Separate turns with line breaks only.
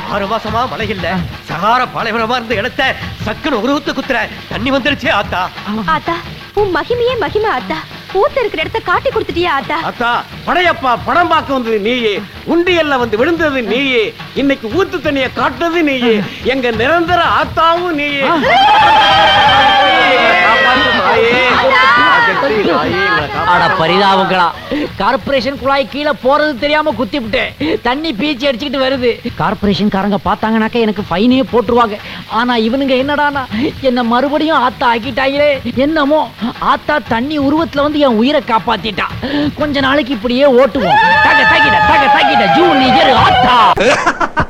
ஆறு மாசமா மழை இல்ல சகார பாலைவனமா இருந்த இடத்த சக்குன்னு ஒரு ஊத்து குத்துற தண்ணி வந்துருச்சே ஆத்தா
ஆத்தா உன் மகிமையே மகிமை ஆத்தா ஊத்த இருக்கிற இடத்த காட்டி கொடுத்துட்டியா ஆத்தா
அத்தா படையப்பா படம் பார்க்க வந்தது நீயே உண்டியல்ல வந்து விழுந்தது நீயே இன்னைக்கு ஊத்து தண்ணிய காட்டுறது நீயே எங்க நிரந்தர ஆத்தாவும் நீயே காப்பாத்து தாயே. ராஜஸ்ரீ தாயே, எங்களை காப்பாத்து.
அட பரிதாபங்களா கார்ப்பரேஷன் குழாய் கீழே போறது தெரியாம குத்தி விட்டேன் தண்ணி பீச்சி அடிச்சுக்கிட்டு வருது கார்ப்பரேஷன் காரங்க பார்த்தாங்கனாக்க எனக்கு ஃபைனே போட்டுருவாங்க ஆனா இவனுங்க என்னடானா என்ன மறுபடியும் ஆத்தா ஆக்கிட்டாங்களே என்னமோ ஆத்தா தண்ணி உருவத்துல வந்து என் உயிரை காப்பாத்திட்டா கொஞ்ச நாளைக்கு இப்படியே ஓட்டுவோம் தக தகிட தக தகிட ஜூ நிகர் ஆத்தா